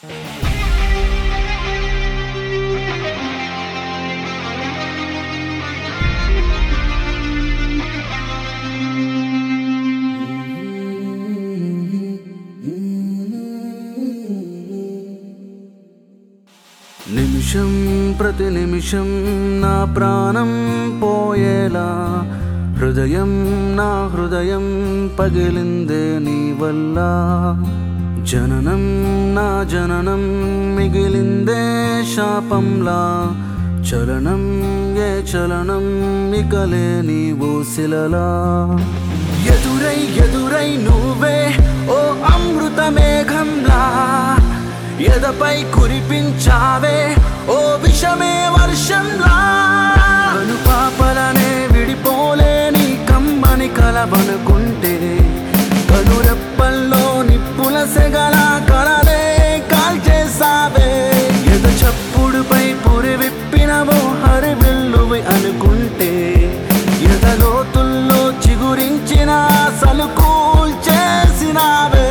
నిమిషం ప్రతి నిమిషం నా ప్రాణం పోయేలా హృదయం నా హృదయం పగిలిందే నీ వల్ల జననం నా జననం మిగిలిందే శాపంలా చలనం ఏ చలనం మిగలే నీ ఊసిలలా ఎదురై ఎదురై నువ్వే ఓ అమృత మేఘంలా ఎదపై కురిపించావే ఓ విషమే వర్షంలా అను పాపలనే విడిపోలేని కమ్మని కలవనుకుంటే కనురెప్పల్లో నిప్పుల సెగల కలలే కాల్చేసావే ఎద చప్పుడుపై పురి విప్పినవో హరివిల్లువి అనుకుంటే ఎదలోతుల్లో చిగురించిన అసలు కూల్చేసినావే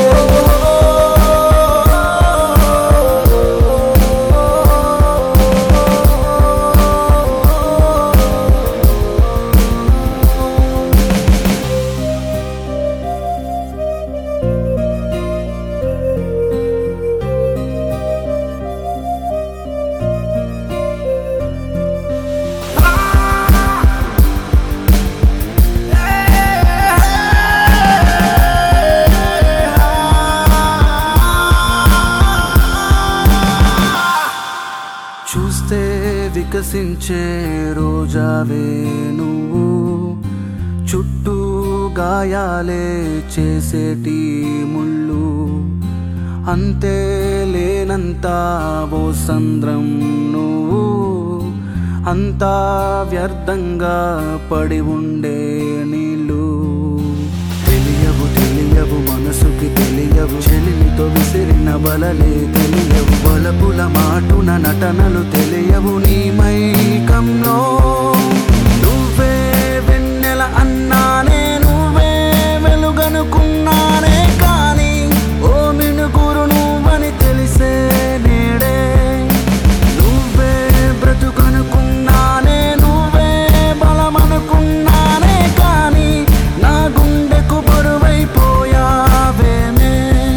చూస్తే వికసించే రోజావే నువ్వు చుట్టూ గాయాలే చేసేటి ముళ్ళు అంతే లేనంత ఓ సంద్రం నువ్వు అంతా వ్యర్థంగా పడి ఉండే నీళ్ళు తెలియవు తెలియవు మనసుకి తెలియవు చెలిమితో విసిరిన బలలే తెలియవు బలపుల మాటున నటనలు తెలియవు నీ మైకంలో నువ్వే వెన్నెల అన్నానే నువ్వే వెలుగనుకున్నానే కానీ ఓ మినుగురు నువ్వని తెలిసే నేడే నువ్వే బ్రతుకనుకున్నానే నువ్వే బలమనుకున్నానే కానీ నా గుండెకు బరువైపోయావేమే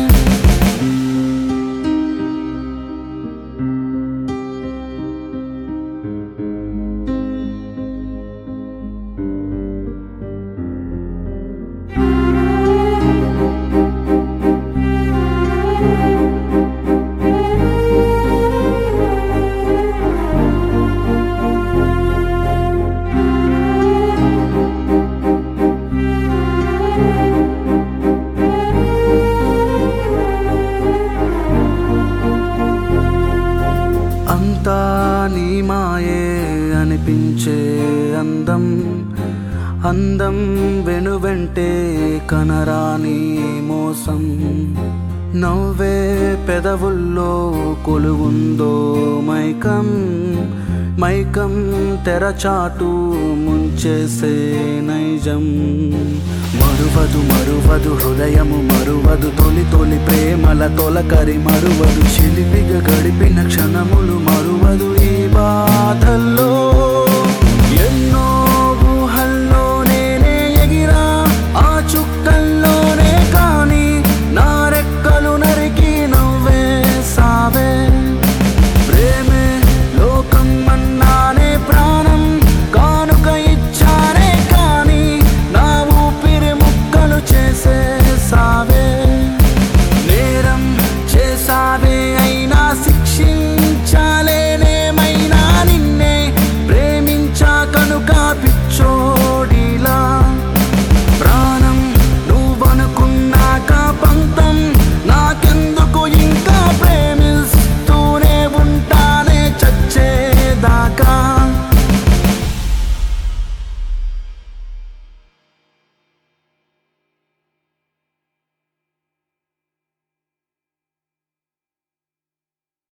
అంతా నీ మాయే అనిపించే అందం అందం వెనువెంటే కనరాని మోసం నవ్వే పెదవుల్లో కొలువుందో మైకం మైకం తెరచాటు ముంచేసే నైజం మరువదు మరువదు హృదయము మరువదు తొలి తొలి ప్రేమల తొలకరి మరువదు చిలిపిగా గడిపిన క్షణములు మరువదు ఈ బాధల్లో